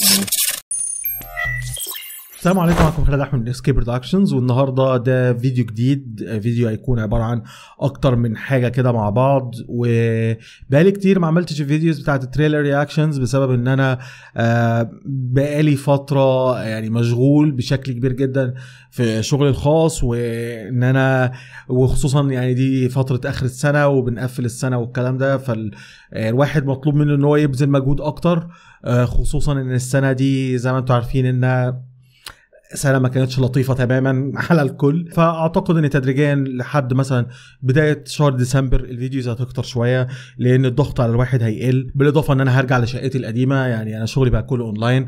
السلام عليكم معكم خالد احمد من اسكي برودكشنز والنهارده ده فيديو جديد فيديو هيكون عباره عن اكتر من حاجه كده مع بعض وبقالي كتير ما عملتش الفيديوز بتاعت التريلر رياكشنز بسبب ان انا آه، بقالي فتره يعني مشغول بشكل كبير جدا في شغلي الخاص وان انا وخصوصا يعني دي فتره اخر السنه وبنقفل السنه والكلام ده فالواحد مطلوب منه ان هو يبذل مجهود اكتر آه، خصوصا ان السنه دي زي ما انتم عارفين انها سنه ما كانتش لطيفه تماما على الكل فاعتقد ان تدريجيا لحد مثلا بدايه شهر ديسمبر الفيديوز هتكتر شويه لان الضغط على الواحد هيقل بالاضافه ان انا هرجع لشقتي القديمه يعني انا شغلي بقى كله اونلاين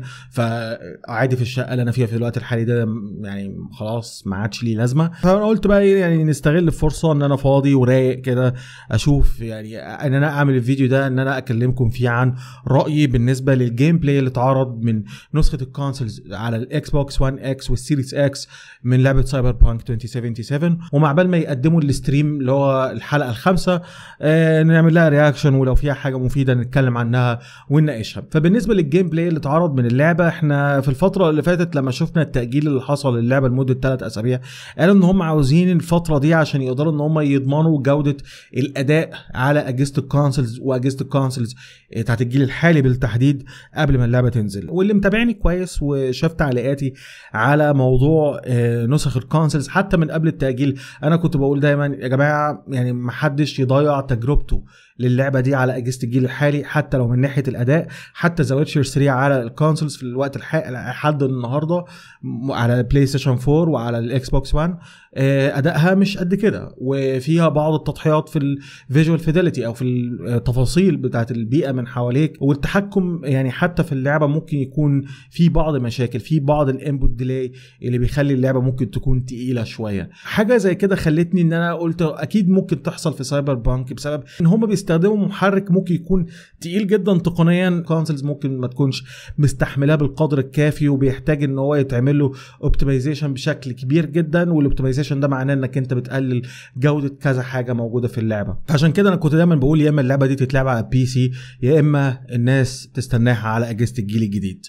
فعادي في الشقه اللي انا فيها في الوقت الحالي ده يعني خلاص ما عادش ليه لازمه فانا قلت بقى إيه يعني نستغل الفرصه ان انا فاضي ورايق كده اشوف يعني ان انا اعمل الفيديو ده ان انا اكلمكم فيه عن رايي بالنسبه للجيم بلاي اللي اتعرض من نسخه الكونسولز على الاكس بوكس 1 اكس والسيريس اكس من لعبه سايبر بانك 2077 ومع بال ما يقدموا الستريم اللي هو الحلقه الخامسه آه نعمل لها رياكشن ولو فيها حاجه مفيده نتكلم عنها ونناقشها فبالنسبه للجيم بلاي اللي اتعرض من اللعبه احنا في الفتره اللي فاتت لما شفنا التاجيل اللي حصل للعبه لمده ثلاث اسابيع قالوا ان هم عاوزين الفتره دي عشان يقدروا ان هم يضمنوا جوده الاداء على اجهزه الكونسولز واجهزه الكونسولز بتاعت الجيل الحالي بالتحديد قبل ما اللعبه تنزل واللي متابعني كويس وشاف تعليقاتي على موضوع آه، نسخ الكونسولز حتى من قبل التاجيل انا كنت بقول دايما يا جماعه يعني ما حدش يضيع تجربته للعبه دي على اجهزه الجيل الحالي حتى لو من ناحيه الاداء حتى ذا ويتشر 3 على الكونسولز في الوقت الحالي لحد النهارده م- على البلاي ستيشن 4 وعلى الاكس بوكس 1 آه، ادائها مش قد كده وفيها بعض التضحيات في الفيجوال فيديليتي او في التفاصيل بتاعت البيئه من حواليك والتحكم يعني حتى في اللعبه ممكن يكون في بعض مشاكل في بعض الانبوت ديلي اللي بيخلي اللعبه ممكن تكون تقيله شويه حاجه زي كده خلتني ان انا قلت اكيد ممكن تحصل في سايبر بانك بسبب ان هم بيستخدموا محرك ممكن يكون تقيل جدا تقنيا كونسولز ممكن ما تكونش مستحملاه بالقدر الكافي وبيحتاج ان هو يتعمل له اوبتمايزيشن بشكل كبير جدا والاوبتمايزيشن ده معناه انك انت بتقلل جوده كذا حاجه موجوده في اللعبه فعشان كده انا كنت دايما بقول يا اما اللعبه دي تتلعب على بي سي يا اما الناس تستناها على اجهزه الجيل الجديد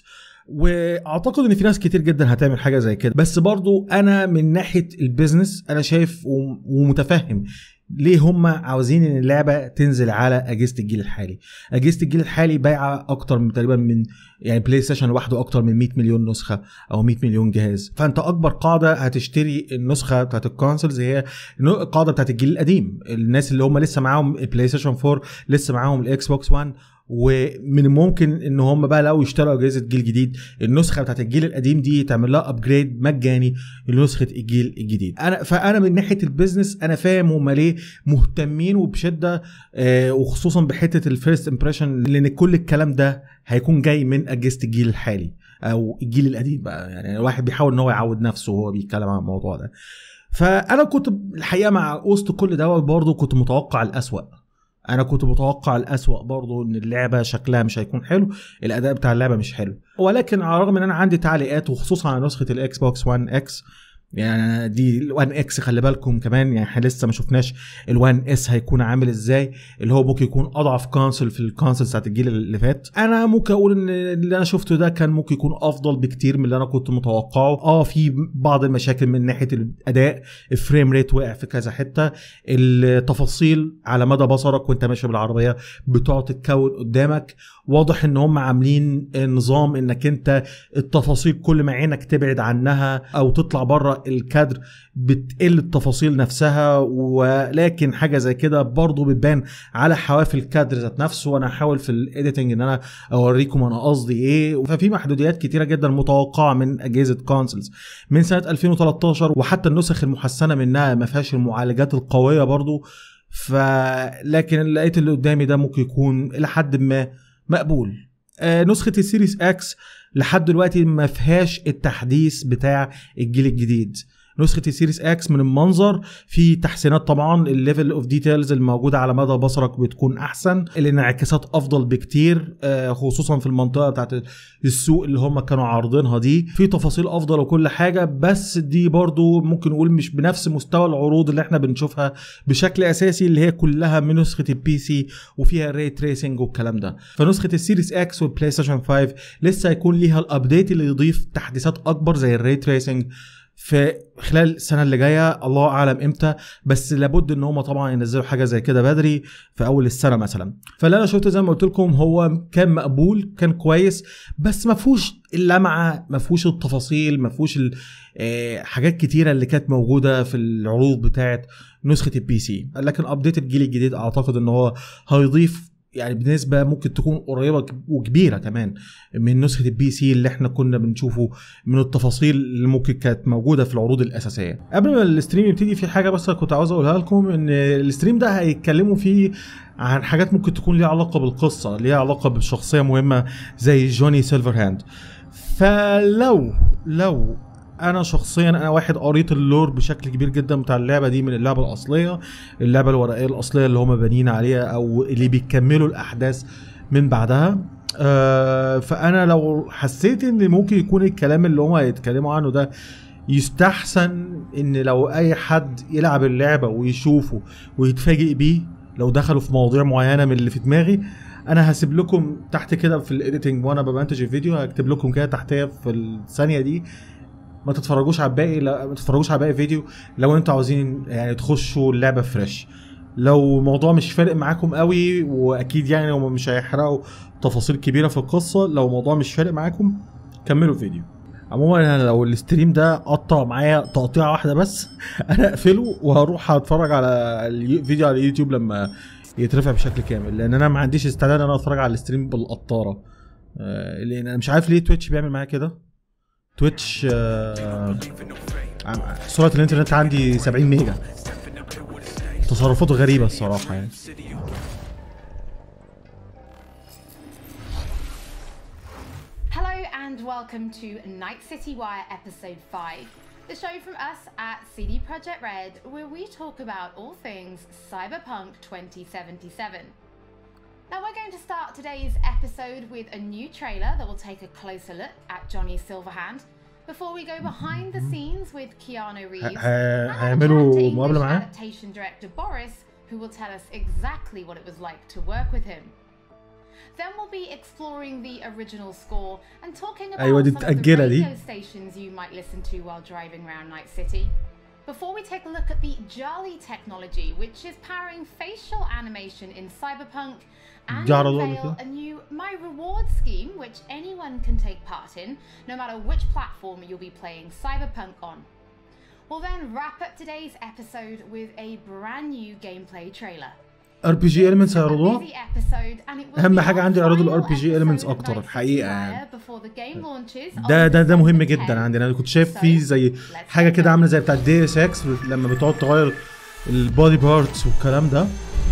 واعتقد ان في ناس كتير جدا هتعمل حاجه زي كده بس برضو انا من ناحيه البيزنس انا شايف وم- ومتفهم ليه هم عاوزين ان اللعبه تنزل على اجهزه الجيل الحالي اجهزه الجيل الحالي بايعه اكتر من تقريبا من يعني بلاي ستيشن لوحده اكتر من 100 مليون نسخه او 100 مليون جهاز فانت اكبر قاعده هتشتري النسخه بتاعت الكونسولز هي النو- القاعده بتاعت الجيل القديم الناس اللي هم لسه معاهم البلاي ستيشن 4 لسه معاهم الاكس بوكس 1 ومن الممكن ان هم بقى لو يشتروا اجهزه جيل جديد النسخه بتاعت الجيل القديم دي تعمل لها ابجريد مجاني لنسخه الجيل الجديد انا فانا من ناحيه البيزنس انا فاهم هم ليه مهتمين وبشده آه وخصوصا بحته الفيرست امبريشن لان كل الكلام ده هيكون جاي من اجهزه الجيل الحالي او الجيل القديم بقى يعني الواحد بيحاول ان هو يعود نفسه وهو بيتكلم عن الموضوع ده فانا كنت الحقيقه مع وسط كل دوت برضه كنت متوقع الاسوأ انا كنت متوقع الأسوأ برضو ان اللعبه شكلها مش هيكون حلو الاداء بتاع اللعبه مش حلو ولكن على الرغم ان انا عندي تعليقات وخصوصا على نسخه الاكس بوكس 1 اكس يعني دي ال1 اكس خلي بالكم كمان يعني احنا لسه ما شفناش ال1 اس هيكون عامل ازاي اللي هو ممكن يكون اضعف كونسول في الكونسول بتاعت الجيل اللي فات انا ممكن اقول ان اللي انا شفته ده كان ممكن يكون افضل بكتير من اللي انا كنت متوقعه اه في بعض المشاكل من ناحيه الاداء الفريم ريت وقع في كذا حته التفاصيل على مدى بصرك وانت ماشي بالعربيه بتقعد تتكون قدامك واضح ان هم عاملين نظام انك انت التفاصيل كل ما عينك تبعد عنها او تطلع بره الكادر بتقل التفاصيل نفسها ولكن حاجه زي كده برضو بتبان على حواف الكادر ذات نفسه وانا هحاول في الايديتنج ان انا اوريكم انا قصدي ايه ففي محدوديات كتيره جدا متوقعه من اجهزه كونسولز من سنه 2013 وحتى النسخ المحسنه منها ما فيهاش المعالجات القويه برضو فلكن لقيت اللي قدامي ده ممكن يكون الى حد ما مقبول آه نسخه السيريس اكس لحد دلوقتي ما فيهاش التحديث بتاع الجيل الجديد نسخه السيريس اكس من المنظر في تحسينات طبعا الليفل اوف ديتيلز الموجوده على مدى بصرك بتكون احسن الانعكاسات افضل بكتير آه، خصوصا في المنطقه بتاعت السوق اللي هم كانوا عارضينها دي في تفاصيل افضل وكل حاجه بس دي برضو ممكن نقول مش بنفس مستوى العروض اللي احنا بنشوفها بشكل اساسي اللي هي كلها من نسخه البي سي وفيها ري تريسنج والكلام ده فنسخه السيريس اكس والبلاي ستيشن 5 لسه هيكون ليها الابديت اللي يضيف تحديثات اكبر زي الري تريسنج في خلال السنه اللي جايه الله اعلم امتى بس لابد ان هم طبعا ينزلوا حاجه زي كده بدري في اول السنه مثلا فاللي انا شفته زي ما قلت لكم هو كان مقبول كان كويس بس ما فيهوش اللمعه ما فيهوش التفاصيل ما فيهوش ال- آه، حاجات كتيره اللي كانت موجوده في العروض بتاعه نسخه البي سي لكن ابديت الجيل الجديد اعتقد ان هو هيضيف يعني بنسبه ممكن تكون قريبه وكبيره كمان من نسخه البي سي اللي احنا كنا بنشوفه من التفاصيل اللي ممكن كانت موجوده في العروض الاساسيه قبل ما الستريم يبتدي في حاجه بس كنت عاوز اقولها لكم ان الستريم ده هيتكلموا فيه عن حاجات ممكن تكون ليها علاقه بالقصه ليها علاقه بشخصيه مهمه زي جوني سيلفر هاند فلو لو انا شخصيا انا واحد قريت اللور بشكل كبير جدا بتاع اللعبه دي من اللعبه الاصليه اللعبه الورقيه الاصليه اللي هم بانيين عليها او اللي بيكملوا الاحداث من بعدها آه فانا لو حسيت ان ممكن يكون الكلام اللي هم هيتكلموا عنه ده يستحسن ان لو اي حد يلعب اللعبه ويشوفه ويتفاجئ بيه لو دخلوا في مواضيع معينه من اللي في دماغي انا هسيب لكم تحت كده في الايديتنج وانا بمنتج الفيديو هكتب لكم كده تحتيه في الثانيه دي ما تتفرجوش على الباقي لا ما تتفرجوش على باقي الفيديو لو انتوا عاوزين يعني تخشوا اللعبه فريش لو الموضوع مش فارق معاكم قوي واكيد يعني هم مش هيحرقوا تفاصيل كبيره في القصه لو الموضوع مش فارق معاكم كملوا الفيديو عموما انا لو الستريم ده قطع معايا تقطيعه واحده بس انا اقفله وهروح اتفرج على الفيديو على اليوتيوب لما يترفع بشكل كامل لان انا ما عنديش استعداد ان انا اتفرج على الستريم بالقطاره آه، لان انا مش عارف ليه تويتش بيعمل معايا كده تويتش آه، عم- سرعه الانترنت عندي 70 ميجا تصرفاته غريبه الصراحه يعني Hello and welcome to Night City Wire Episode 5, the show from us at CD Projekt Red, where we talk about all things Cyberpunk 2077. Now, we're going to start today's episode with a new trailer that will take a closer look at Johnny Silverhand before we go behind the scenes with Keanu Reeves. ه- and have a chat هيعملوا to مقابلة English معاه؟ adaptation director Boris, who will tell us exactly what it was like to work with him. Then we'll be exploring the original score and talking about أيوة دي some of the متأجلة دي. radio stations you might listen to while driving around Night City. Before we take a look at the Jolly technology, which is powering facial animation in Cyberpunk, and جعل unveil الله a new My Reward scheme, which anyone can take part in, no matter which platform you'll be playing Cyberpunk on. We'll then wrap up today's episode with a brand new gameplay trailer. ار بي جي elements A هيعرضوها busy episode, and it will أهم be حاجة our عندي عروض ال final RPG elements episode of أكتر Night الحقيقة City يعني. Wire before the game launches ده on ده ده مهم December جدا 10. عندي انا كنت شايف So, فيه زي let's حاجه get كده going. عامله زي بتاع الدي اس اكس لما بتقعد تغير البودي بارتس والكلام ده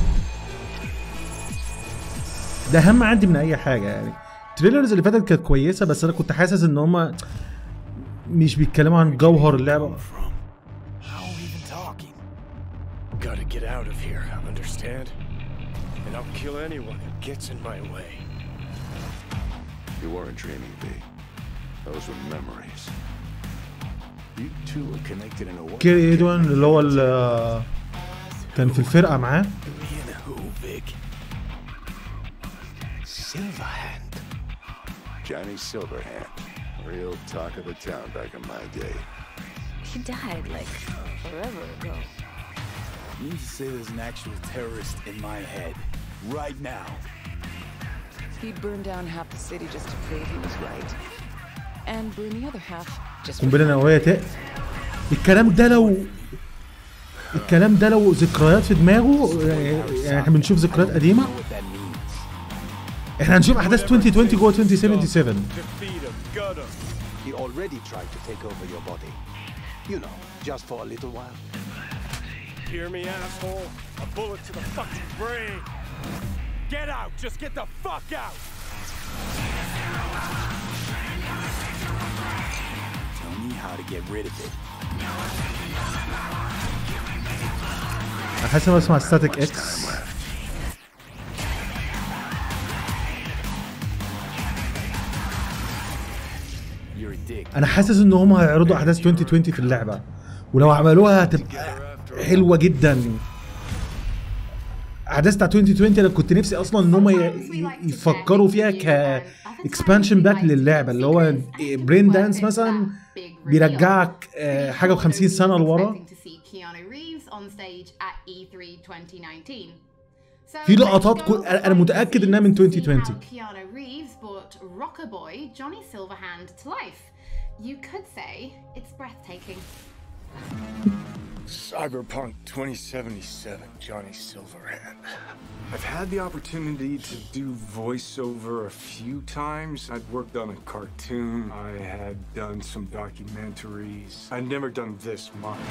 ده اهم عندي من اي حاجه يعني التريلرز اللي فاتت كانت كويسه بس انا كنت حاسس ان هم مش بيتكلموا عن جوهر اللعبه from? How are we even talking? Gotta get out of here, understand? And I'll kill anyone who gets in my way. You weren't dreaming, V. Those were memories. You two are connected in a way. كيري ايدوان اللي هو ال- كان في الفرقه معاه Me and who, Vic? Silverhand. Johnny Silverhand. Real talk of the town back in my day. He died like forever ago. You mean to say there's an actual terrorist in my head right now? He burned down half the city just to prove he was right. And burned the other half just for قنبله fun. نوويه تق الكلام ده لو الكلام ده لو ذكريات في دماغه يعني احنا بنشوف ذكريات قديمه What that means. احنا هنشوف احداث 2020 جوه 2077 Defeat him, gut him. He already tried to take over your body. You know, just for a little while. Hear me, asshole? A bullet to the fucking brain. Get out! Just get the fuck out! Tell me how to get rid of it. انا حاسس إن أنا بسمع ستاتيك اكس You're a dick. انا حاسس ان هم هيعرضوا احداث 2020 في اللعبه ولو عملوها هتبقى حلوه جدا احداث بتاع 2020 انا كنت نفسي اصلا ان هم ي- ي- يفكروا فيها ك اكسبانشن باك للعبه اللي هو برين دانس مثلا بيرجعك آه، حاجه و50 سنه لورا Expecting to see Keanu Reeves on stage at E3 2019. So في let's لقطات go كو- أنا- أنا behind the متأكد إنها من scenes to see 2020. how Keanu Reeves brought Rocker Boy Johnny Silverhand to life. You could say it's breathtaking. Cyberpunk 2077, Johnny Silverhand. I've had the opportunity to do voiceover a few times. I'd worked on a cartoon, I had done some documentaries. I'd never done this much.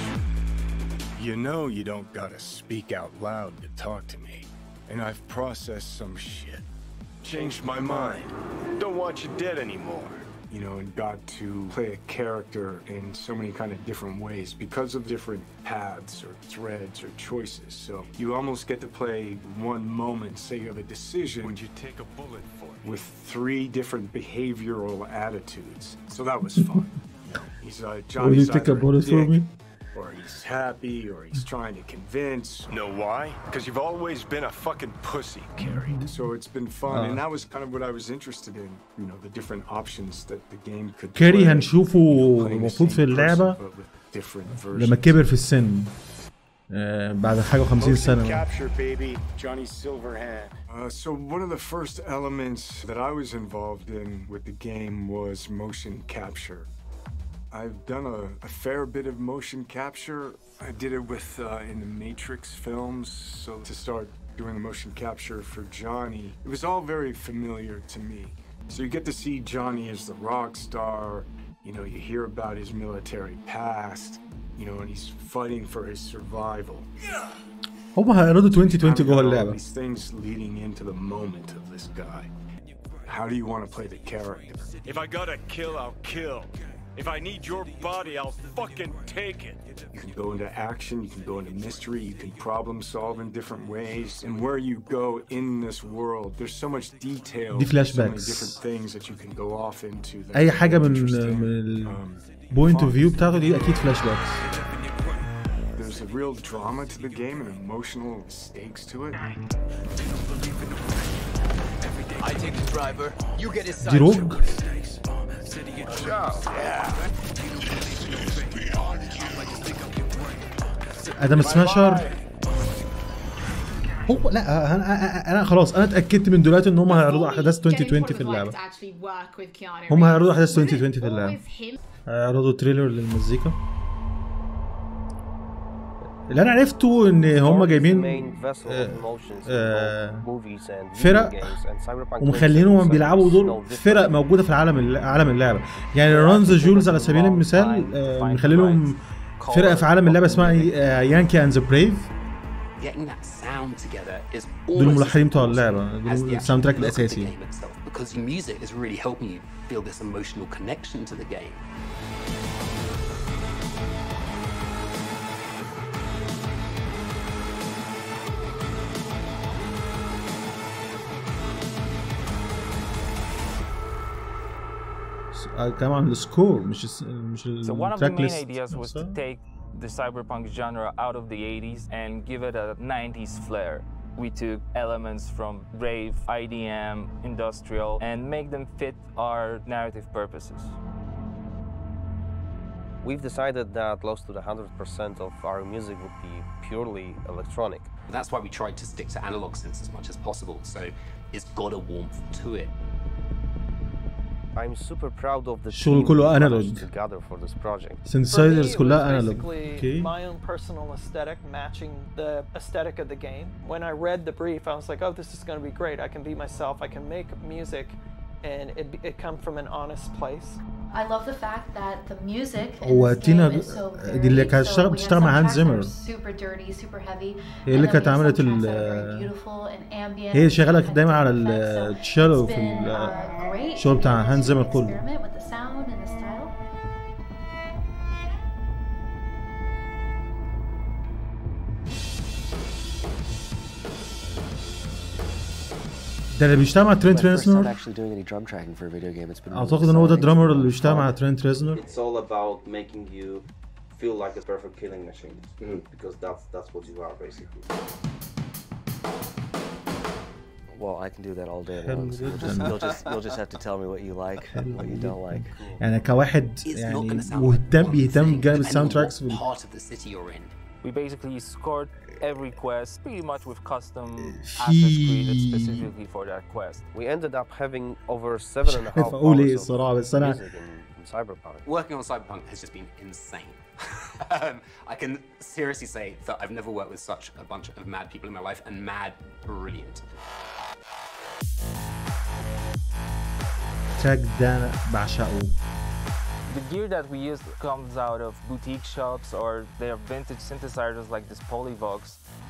You know, you don't gotta speak out loud to talk to me. And I've processed some shit. Changed my mind. Don't want you dead anymore. You know, and got to play a character in so many kind of different ways because of different paths or threads or choices. So you almost get to play one moment, say you have a decision. Would you take a bullet for me? With three different behavioral attitudes. So that was fun. He's uh, Will you Johnny's take a either bullet for dick, me? or he's happy, or he's trying to convince. Know why? Because you've always been a fucking pussy, Carrie. So it's been fun, and that was kind of what I was interested in. You know, the different options that the game could. كاري play. هنشوفه Playing the المفروض same في اللعبه person, but with different لما versions. كبر في السن آه، بعد حاجه و50 Motion سنه capture, baby. Johnny Silverhand. Uh, so one of the first elements that I was involved in with the game was motion capture. I've done a, a fair bit of motion capture. I did it with uh, in the Matrix films. So to start doing the motion capture for Johnny, it was all very familiar to me. So you get to see Johnny as the rock star. You know, you hear about his military past. You know, and he's fighting for his survival. هم هيعرضوا 2020 Kind of جوه got all اللعبه These things leading into the moment of this guy. How do you want to play the character? If I gotta kill, I'll kill. If I need your body, I'll fucking take it. You can go into action, you can go into mystery, you can problem solve in different ways. And where you go in this world, there's so much detail. دي so many flashbacks. different things that you can go off into. that اي are حاجه من interesting. من Um, البوينت اوف fun. فيو بتاعته دي اكيد فلاش باكس There's a real drama to the game and emotional stakes to it. I take the driver. You get his دي روج ادم سماشر هو لا انا أنا- انا خلاص انا اتاكدت من دلوقتي ان هم هيعرضوا احداث 2020 في اللعبه هم هيعرضوا احداث 2020 في اللعبه هيعرضوا تريلر للمزيكا اللي انا عرفته ان هم جايبين آه، فرق ومخلينهم بيلعبوا دور فرق موجوده في العالم عالم اللعبه يعني رانز جولز على سبيل المثال آه، مخلينهم فرقه في عالم اللعبه اسمها يانكي اند ذا بريف Getting that sound together is دول almost الملحنين as بتوع important اللعبة، as دول the الساوند تراك actual look of the الأساسي. game itself, because the music is really helping you feel this emotional connection to the game. آه، كمان عن السكور مش الس- مش So one of the التراك main ليست ideas was to take the cyberpunk genre out of the 80s and give it a 90s flair. We took elements from rave, IDM, industrial, and make them fit our narrative purposes. We've decided that close to the 100% of our music would be purely electronic. That's why we tried to stick to analog synths as much as possible, so it's got a warmth to it. I'm super proud of the الشغل team كله we analog. managed to gather for this project. synthesizers For me, it كلها was انالوج basically اوكي my own personal aesthetic matching the aesthetic of the game. When I read the brief, I was like, oh, this is going to be great. I can be myself. I can make music, and it, it come from an honest place. I love the fact that the music in هو this تينا game is so دي اللي varied. كانت So بتشتغل we have بتشتغل مع some هانز tracks that زيمر are super dirty, super heavy. هي اللي and then كانت we have some عملت tracks ال- that are very beautiful and ambient هي and شغاله have دايما على different effects. So التشيلو it's في been, uh, great الشغل بتاع to هانز زيمر كله experiment with the sound and the style. ده اللي بيشتغل مع ترينت My first time ريزنر actually doing any drum tracking for a video game. It's been really اعتقد ان هو ده exciting. الدرامر اللي بيشتغل مع ترينت ريزنر It's all about making you feel like a perfect killing machine because that's that's what you are basically. Well, I can do that all day حلو long. So you'll, just, جداً. you'll just you'll just have to tell me what you like and what you don't like. يعني كواحد It's not يعني gonna sound مهتم like بيهتم thing, بجانب depending الساوند on تراكس what part of the city you're in. We basically scored every quest pretty much with custom assets في- created specifically for that quest. We ended up having over seven and a half عارف اقول ايه hours of الصراحه بس انا music in, in Cyberpunk. Working on Cyberpunk has just been insane. um, I can seriously say that I've never worked with such a bunch of mad people in my life and mad brilliant. التراك ده انا بعشقه The gear that we use comes out of boutique shops or they are vintage synthesizers like this Polyvox.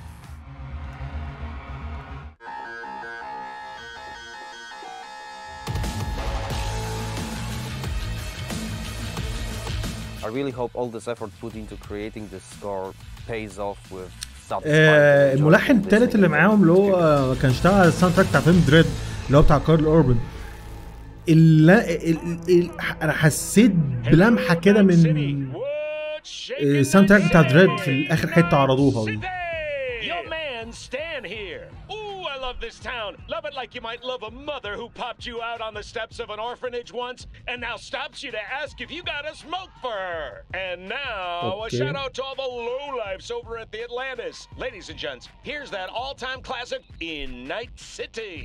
I really hope all this effort put into creating this score pays off with satisfying آه and الملحن enjoyable التالت اللي listening معاهم اللي هو كان اشتغل على الساوند تراك بتاع فيلم دريد اللي هو بتاع كارل اوربن اللي ال- ال- انا حسيت بلمحه كده من الساوند تراك بتاع دريد في اخر حته عرضوها دي Your man, stand here. Ooh, I love this town. Love it like you might love a mother who popped you out on the steps of an orphanage once and now stops you to ask if you got a smoke for her. And now, Okay. a shout out to all the lowlifes over at the Atlantis. Ladies and gents, here's that all time classic in Night City.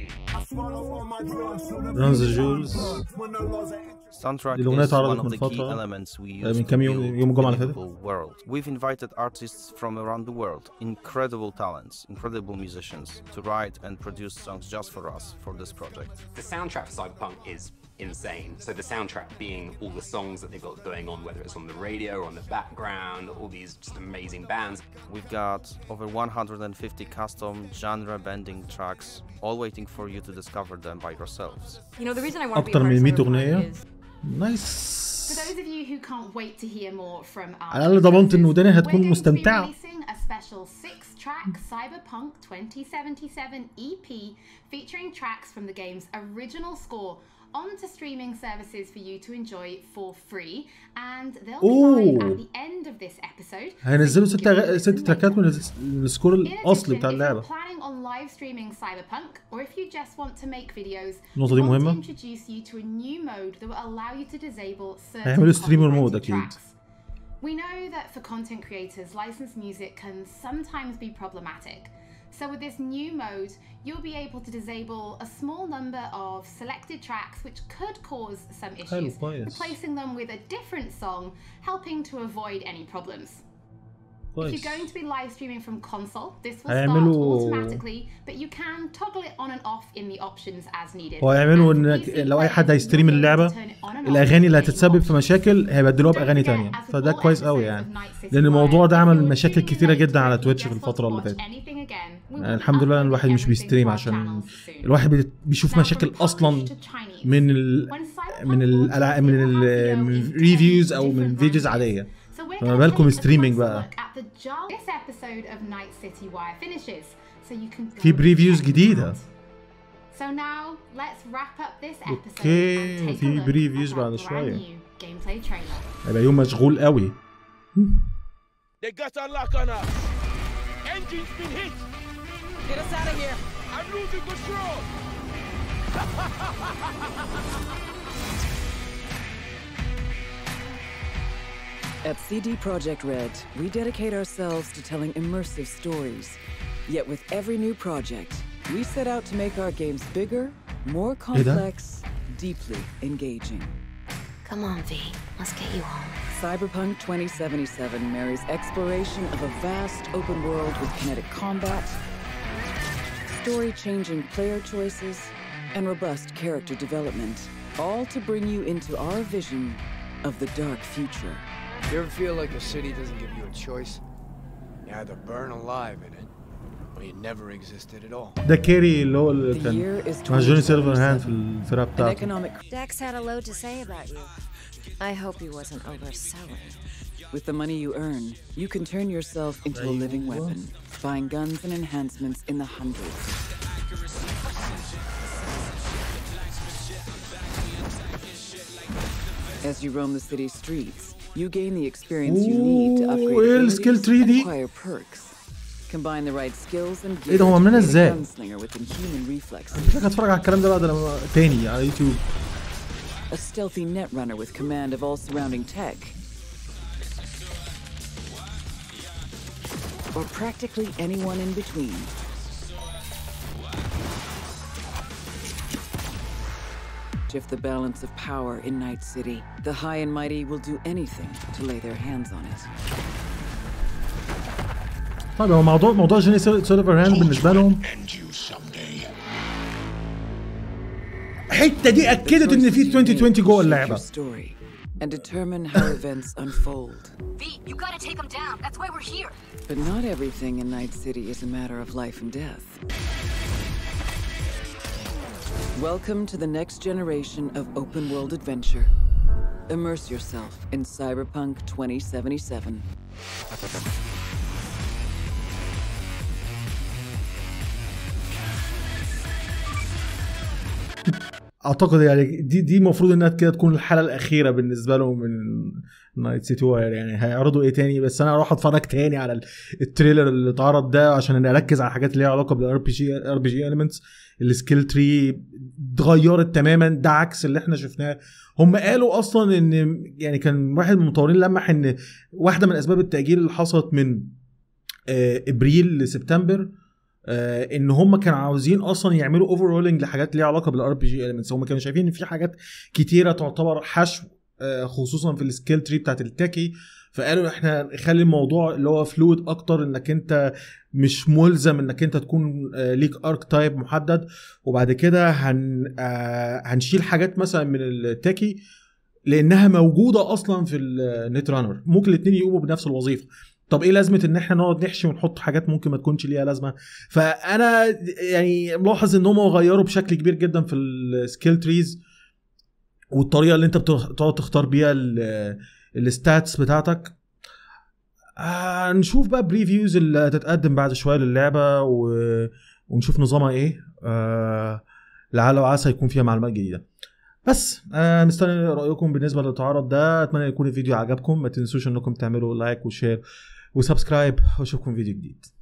رانز جولز Soundtrack دي الأغنية is one اتعرضت of من the key فترة elements we آه، use من to كام يوم build يوم الجمعة a اللي فاتت livable world. We've invited artists from around the world, incredible talents, incredible musicians, to write and produce songs just for us for this project. The soundtrack for Cyberpunk is insane. So the soundtrack being all the songs that they've got going on, whether it's on the radio or on the background, all these just amazing bands. We've got over 150 custom genre-bending tracks, all waiting for you to discover them by yourselves. You know, the reason I want to be a اكتر part من of 100 Cyberpunk اغنيه is نايس For those of you who can't wait to hear more from our على الاقل ضمنت ان وداني we're هتكون going to be مستمتعه releasing a special six-track Cyberpunk 2077 EP E featuring tracks from the game's original score onto streaming services for you to enjoy for free and they'll be live Ooh. at the end of this episode هينزلوا ست أغ... ست تراكات من الس- السكور In الاصلي addition, بتاع if you're اللعبه planning on live streaming Cyberpunk, or if you just want to make videos, النقطة we دي want to مهمة. introduce you to a new mode that will allow you to disable certain هيعملوا ستريمر copyrighted مود اكيد tracks. We know that for content creators, licensed music can sometimes be problematic. So with this new mode, you'll be able to disable a small number of selected tracks which could cause some issues, كويس. replacing them with a different song, helping to avoid any problems. If كويس you're going to be live streaming from console, this will start هيعملوا- automatically, but you can toggle it on and off in the options as needed. هو هيعملوا انك لو اي حد هيستريم اللعبه الاغاني اللي هتتسبب في مشاكل هيبدلوها باغاني تانية فده كويس قوي يعني لان الموضوع ده عمل مشاكل كتيره جدا على تويتش في الفتره اللي فاتت Anything again, we يعني will الحمد لله ان upload الواحد مش everything بيستريم to our عشان channels soon. الواحد بي- بيشوف مشاكل اصلا من ال من ال من ال من الريفيوز او من فيديوز عاديه So we're فما gonna بالكم take a ستريمينج closer بقى look at the jar. This episode of Night City Wire finishes, so you can go في بريفيوز جديده So now let's wrap up this episode اوكي and take a في look بريفيوز at بعد our brand شويه new gameplay trailer. هيبقى يوم مشغول قوي They got a lock on us. Engine's been hit. Get us out of here. I'm losing control. At CD Projekt Red, we dedicate ourselves to telling immersive stories. Yet with every new project, we set out to make our games bigger, more complex, deeply engaging. Come on, V. Let's get you home. Cyberpunk 2077 marries exploration of a vast open world with kinetic combat, story changing player choices, and robust character development, all to bring you into our vision of the dark future. You ever feel like a city doesn't give you a choice? You either burn alive in it, or you never existed at all. ده كيري اللي هو اللي كان مع جوني سيلفر هاند في الفرقه An بتاعته economic Dex had a load to say about you. I hope he wasn't overselling. With the money you earn, you can turn yourself into a living weapon, buying guns and enhancements in the hundreds. As you roam the city streets, you gain the experience you need to upgrade ايه السكيل abilities 3 and دي؟ acquire perks. Combine the right skills and ايه ده gear هو to عاملينها create a ازاي؟ gunslinger with inhuman reflexes. مش فاكر اتفرج على الكلام ده بعد لما تاني على يوتيوب A stealthy netrunner with command of all surrounding tech. Or practically anyone in between. Shift the balance of power in Night City. The high and mighty will do anything to lay their hands on it. طيب هو موضوع موضوع جيني سيلفر هاند بالنسبه لهم الحته دي اكدت ان في 2020 جوه اللعبه Story and determine how events unfold. V, you gotta take him down. That's why we're here. But not everything in Night City is a matter of life and death. Welcome to the next generation of open world adventure. Immerse yourself in Cyberpunk 2077. اعتقد يعني دي دي المفروض انها كده تكون الحلقه الاخيره بالنسبه لهم من نايت سيتي واير يعني هيعرضوا ايه تاني بس انا اروح اتفرج تاني على التريلر اللي اتعرض ده عشان اركز على الحاجات اللي ليها علاقه بالار بي جي ار بي جي اليمنتس السكيل تري اتغيرت تماما ده عكس اللي احنا شفناه هم قالوا اصلا ان يعني كان واحد من المطورين لمح ان واحده من اسباب التاجيل اللي حصلت من آه، ابريل لسبتمبر آه ان هم كانوا عاوزين اصلا يعملوا اوفرولنج لحاجات ليها علاقه بالار بي جي اليمنتس هم كانوا شايفين ان في حاجات كتيره تعتبر حشو آه خصوصا في السكيل تري بتاعت التاكي فقالوا احنا نخلي الموضوع اللي هو فلويد اكتر انك انت مش ملزم انك انت تكون آه ليك ارك تايب محدد وبعد كده هن آه هنشيل حاجات مثلا من التاكي لانها موجوده اصلا في النت رانر ممكن الاثنين يقوموا بنفس الوظيفه طب ايه لازمه ان احنا نقعد نحشي ونحط حاجات ممكن ما تكونش ليها لازمه فانا يعني ملاحظ ان هم غيروا بشكل كبير جدا في السكيل تريز والطريقه اللي انت بتقعد تختار بيها الستاتس بتاعتك آه نشوف بقى بريفيوز اللي هتتقدم بعد شويه للعبه و... ونشوف نظامها ايه آه لعل وعسى يكون فيها معلومات جديده بس آه مستني رايكم بالنسبه للتعرض ده اتمنى يكون الفيديو عجبكم ما تنسوش انكم تعملوا لايك وشير وسبسكرايب واشوفكم فيديو جديد